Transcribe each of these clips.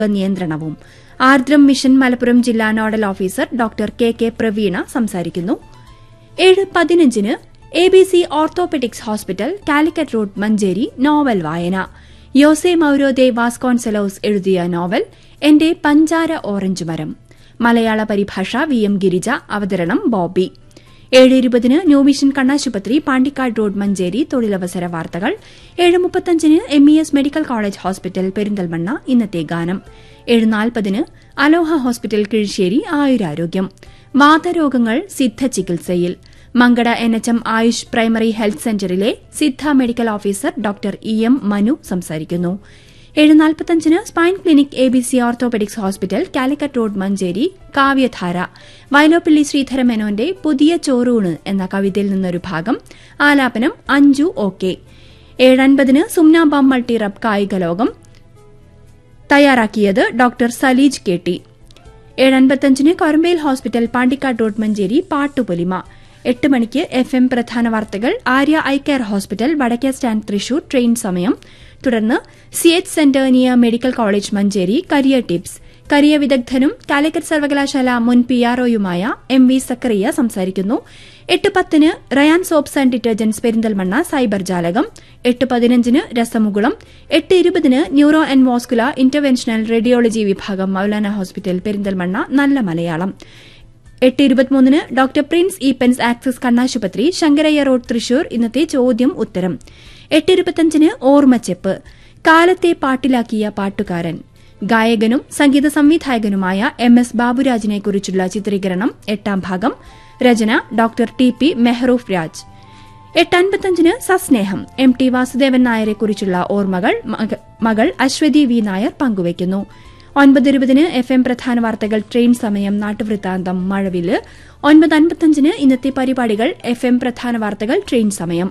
നിയന്ത്രണവും ആർദ്രം മിഷൻ മലപ്പുറം ജില്ലാ nodal officer doctor K K Praveena സംസാരിക്കുന്നു ഏഴ് പതിനഞ്ചിന് A B C orthopaedics hospital Calicut road Manjeri novel വായന യോസെ മൌരോദെ വാസ്കോൺസെലോസ് എഴുതിയ നോവൽ എന്റെ പഞ്ചാര ഓറഞ്ച് മരം മലയാള പരിഭാഷ വി എം ഗിരിജ അവതരണം ബോബി ഏഴ് ഇരുപതിന് ന്യൂ വിഷൻ കണ്ണാശുപത്രി പാണ്ടിക്കാട് റോഡ് മഞ്ചേരി തൊഴിലവസര വാർത്തകൾ ഏഴ് മുപ്പത്തഞ്ചിന് M E S medical college hospital Perinthalmanna ഇന്നത്തെ ഗാനം ഏഴ് നാൽപ്പതിന് അലോഹ ഹോസ്പിറ്റൽ കിഴിശ്ശേരി ആയുരാരോഗ്യം വാതരോഗങ്ങൾ സിദ്ധ ചികിത്സയിൽ Mankada N H M Ayush primary health സെന്ററിലെ Siddha medical officer doctor E M Manu സംസാരിക്കുന്നു ഏഴ് നാൽപ്പത്തഞ്ചിന് spine clinic A B C orthopaedics hospital Calicut road Manjeri കാവ്യധാര വയലോപ്പള്ളി ശ്രീധര മേനോന്റെ പുതിയ ചോറൂണ് എന്ന കവിതയിൽ നിന്നൊരു ഭാഗം ആലാപനം അഞ്ചു ഓക്കെ ഏഴൻപതിന് സുംനാബാം മൾട്ടി റബ് കായിക ലോകം തയ്യാറാക്കിയത് ഡോക്ടർ സലീജ് കെ ടി ഏഴൻപത്തഞ്ചിന് കൊരമ്പയിൽ ഹോസ്പിറ്റൽ പാണ്ടിക്കാട് റോഡ് മഞ്ചേരി പാട്ടുപൊലിമ എട്ട് മണിക്ക് എഫ് എം പ്രധാന വാർത്തകൾ ആര്യ ഐ കെയർ ഹോസ്പിറ്റൽ വടക്കേ സ്റ്റാൻഡ് തൃശൂർ ട്രെയിൻ സമയം തുടർന്ന് സി എച്ച് സെന്റർ നിയ medical college Manjeri career tips career വിദഗ്ധനും കാലിക്കറ്റ് സർവകലാശാല മുൻ പി ആർഒയുമായ എം വി സക്കറിയ സംസാരിക്കുന്നു എട്ട് പത്തിന് Rayan soaps and detergents Perinthalmanna cyber ജാലകം എട്ട് പതിനഞ്ചിന് രസമുകുളം എട്ട് ഇരുപതിന് neuro and vascular interventional radiology വിഭാഗം മൌലാന ഹോസ്പിറ്റൽ പെരിന്തൽമണ്ണ നല്ല മലയാളം എട്ട് ഇരുപത്തിമൂന്നിന് ഡോക്ടർ പ്രിൻസ് ഈപ്പൻസ് ആക്സിസ് കണ്ണാശുപത്രി ശങ്കരയ്യ റോഡ് തൃശൂർ ഇന്നത്തെ ചോദ്യം ഉത്തരം എട്ട് ഇരുപത്തിയഞ്ചിന് ഓർമ്മച്ചെപ്പ് കാലത്തെ പാട്ടിലാക്കിയ പാട്ടുകാരൻ ഗായകനും സംഗീത സംവിധായകനുമായ എം എസ് ബാബുരാജിനെക്കുറിച്ചുള്ള ചിത്രീകരണം എട്ടാം ഭാഗം രചന doctor T P Mehroof Raj എട്ടൻപത്തഞ്ചിന് സസ്നേഹം എം ടി വാസുദേവൻ നായരെക്കുറിച്ചുള്ള ഓർമ്മകൾ മകൾ അശ്വതി വി നായർ പങ്കുവയ്ക്കുന്നു ഒൻപത് ഇരുപതിന് എഫ് എം പ്രധാന വാർത്തകൾ ട്രെയിൻ സമയം നാട്ടുവൃത്താന്തം മഴവില് ഒൻപത് അൻപത്തഞ്ചിന് ഇന്നത്തെ പരിപാടികൾ എഫ് എം പ്രധാന വാർത്തകൾ ട്രെയിൻ സമയം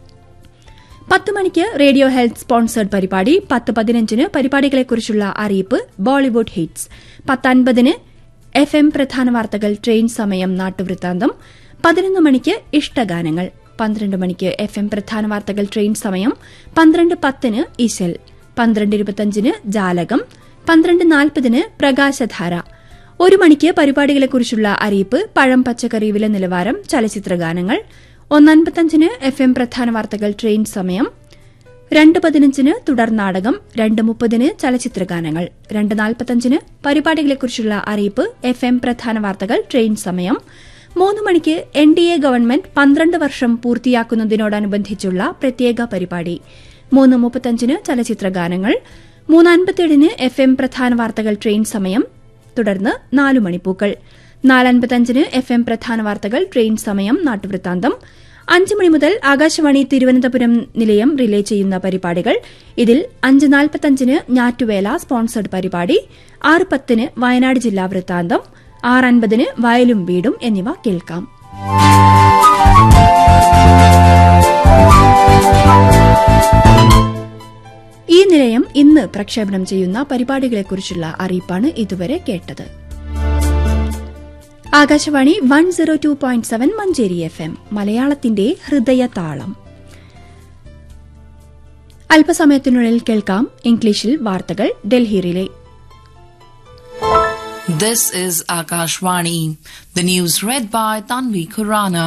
പത്ത് മണിക്ക് റേഡിയോ ഹെൽത്ത് സ്പോൺസേഡ് പരിപാടി പത്ത് പതിനഞ്ചിന് പരിപാടികളെക്കുറിച്ചുള്ള അറിയിപ്പ് ബോളിവുഡ് ഹിറ്റ്സ് പത്തൻപതിന് എഫ് എം പ്രധാന വാർത്തകൾ ട്രെയിൻ സമയം നാട്ടുവൃത്താന്തം പതിനൊന്ന് മണിക്ക് ഇഷ്ടഗാനങ്ങൾ പന്ത്രണ്ട് മണിക്ക് എഫ് എം പ്രധാന വാർത്തകൾ ട്രെയിൻ സമയം പന്ത്രണ്ട് പത്തിന് ഇശൽ പന്ത്രണ്ട് ഇരുപത്തിയഞ്ചിന് ജാലകം പന്ത്രണ്ട് നാൽപ്പതിന് പ്രകാശധാര ഒരു മണിക്ക് പരിപാടികളെക്കുറിച്ചുള്ള അറിയിപ്പ് പഴം പച്ചക്കറി വില നിലവാരം ചലച്ചിത്രഗാനങ്ങൾ ഒന്നൻപത്തഞ്ചിന് എഫ് എം പ്രധാന വാർത്തകൾ ട്രെയിൻ സമയം രണ്ട് പതിനഞ്ചിന് തുടർ നാടകം രണ്ട് മുപ്പതിന് ചലച്ചിത്രഗാനങ്ങൾ രണ്ട് നാൽപ്പത്തഞ്ചിന് പരിപാടികളെക്കുറിച്ചുള്ള അറിയിപ്പ് എഫ് എം പ്രധാന വാർത്തകൾ ട്രെയിൻ സമയം മൂന്ന് മണിക്ക് എൻ ഡി എ ഗവൺമെന്റ് പന്ത്രണ്ട് വർഷം പൂർത്തിയാക്കുന്നതിനോടനുബന്ധിച്ചുള്ള പ്രത്യേക പരിപാടി മൂന്ന് മുപ്പത്തഞ്ചിന് ചലച്ചിത്രഗാനങ്ങൾ മൂന്ന് അൻപത്തിയേഴിന് എഫ് എം പ്രധാന വാർത്തകൾ ട്രെയിൻ സമയം തുടർന്ന് നാലു മണിപ്പൂക്കൾ നാലൻപത്തഞ്ചിന് എഫ് എം പ്രധാന വാർത്തകൾ ട്രെയിൻ സമയം നാട്ടുവൃത്താന്തം അഞ്ച് മണി മുതൽ ആകാശവാണി തിരുവനന്തപുരം നിലയം റിലേ ചെയ്യുന്ന പരിപാടികൾ ഇതിൽ അഞ്ച് നാൽപ്പത്തഞ്ചിന് ഞാറ്റുവേല സ്പോൺസർഡ് പരിപാടി ആറ് പത്തിന് വയനാട് ജില്ലാ വൃത്താന്തം ആറ് അൻപതിന് വയലും വീടും എന്നിവ കേൾക്കാം ഈ നിലയം ഇന്ന് പ്രക്ഷേപണം ചെയ്യുന്ന പരിപാടികളെക്കുറിച്ചുള്ള അറിയിപ്പാണ് ഇതുവരെ കേട്ടത് Akashvani one zero two point seven Manjeri F M മലയാളത്തിന്റെ ഹൃദയതാളം അല്പസമയത്തിനുള്ളിൽ കേൾക്കാം ഇംഗ്ലീഷിൽ വാർത്തകൾ ഡൽഹിയിലെ This is Akashvani. The news read by Tanvi Kurana.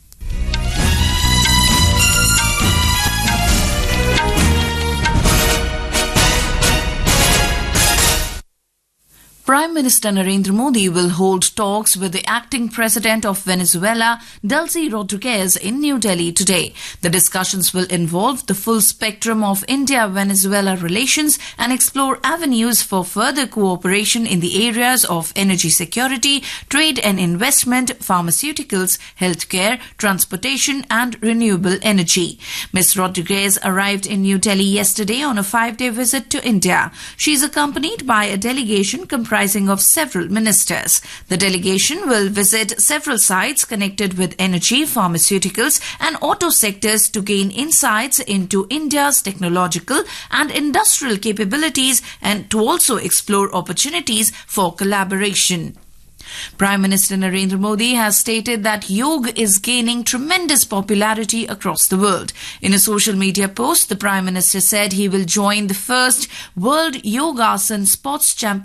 Prime Minister Narendra Modi will hold talks with the acting president of Venezuela, Delcy Rodriguez, in New Delhi today. The discussions will involve the full spectrum of India Venezuela relations and explore avenues for further cooperation in the areas of energy security, trade and investment, pharmaceuticals, healthcare, transportation, and renewable energy. Ms. Rodriguez arrived in New Delhi yesterday on a five day visit to India. She is accompanied by a delegation comprising of several ministers. The delegation will visit several sites connected with energy, pharmaceuticals, and auto sectors to gain insights into India's technological and industrial capabilities and to also explore opportunities for collaboration. Prime Minister Narendra Modi has stated that yoga is gaining tremendous popularity across the world. In a social media post, the Prime Minister said he will join the first World Yogasan Sports Championship